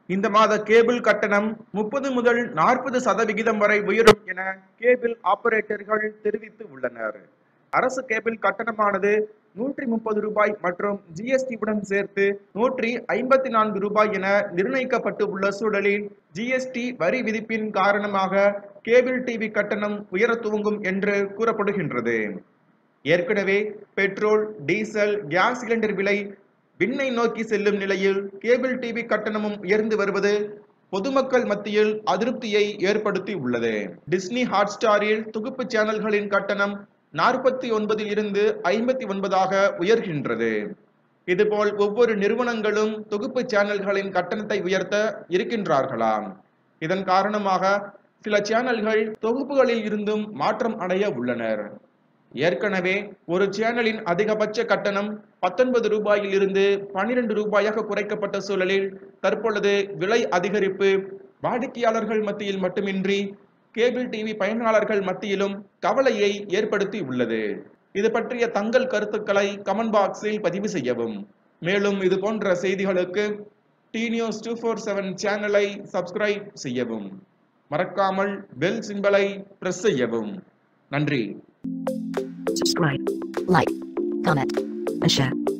இந்த மாத கேபிள் கட்டணம் முப்பது முதல் நாற்பது சதவிகிதம் வரை உயரும் என கேபிள் ஆபரேட்டர்கள் தெரிவித்து உள்ளனர் அரசு கேபிள் கட்டணமானது நூற்றி முப்பது ரூபாய் மற்றும் ஜிஎஸ்டி உடன் சேர்த்து நூற்றி ஐம்பத்தி நான்கு ரூபாய் என நிர்ணயிக்கப்பட்டு உள்ள சூழலில் ஜிஎஸ்டி வரி விதிப்பின் காரணமாக கேபிள் டிவி கட்டணம் உயர துவங்கும் என்று கூறப்படுகின்றது ஏற்கனவே பெட்ரோல் டீசல் கேஸ் சிலிண்டர் விலை விண்ணை நோக்கி செல்லும் நிலையில் கேபிள் டிவி கட்டணமும் உயர்ந்து வருவது பொதுமக்கள் மத்தியில் அதிருப்தியை ஏற்படுத்தி உள்ளது டிஸ்னி ஹாட்ஸ்டாரில் தொகுப்பு சேனல்களின் கட்டணம் நாற்பத்தி ஒன்பதில் இருந்து ஐம்பத்தி ஒன்பதாக உயர்கின்றது இதுபோல் ஒவ்வொரு நிறுவனங்களும் தொகுப்பு சேனல்களின் கட்டணத்தை உயர்த்த இருக்கின்றார்களாம் இதன் காரணமாக சில சேனல்கள் தொகுப்புகளில் இருந்தும் மாற்றம் அடைய உள்ளனர் ஏற்கனவே ஒரு சேனலின் அதிகபட்ச கட்டணம் பத்தொன்பது ரூபாயில் இருந்து பனிரெண்டு ரூபாயாக குறைக்கப்பட்ட சூழலில் தற்பொழுது விலை அதிகரிப்பு வாடிக்கையாளர்கள் மத்தியில் மட்டுமின்றி கேபிள் டிவி பயனாளர்கள் மத்தியிலும் கவலையை ஏற்படுத்தி உள்ளது இது பற்றிய தங்கள் கருத்துக்களை கமெண்ட் பாக்ஸில் பதிவு செய்யவும் மேலும் இது போன்ற செய்திகளுக்கு T news two four seven சேனலை சப்ஸ்கிரைப் செய்யவும் மறக்காமல் பெல் சிம்பலை பிரஸ் செய்யவும் நன்றி subscribe, like, comment, and share.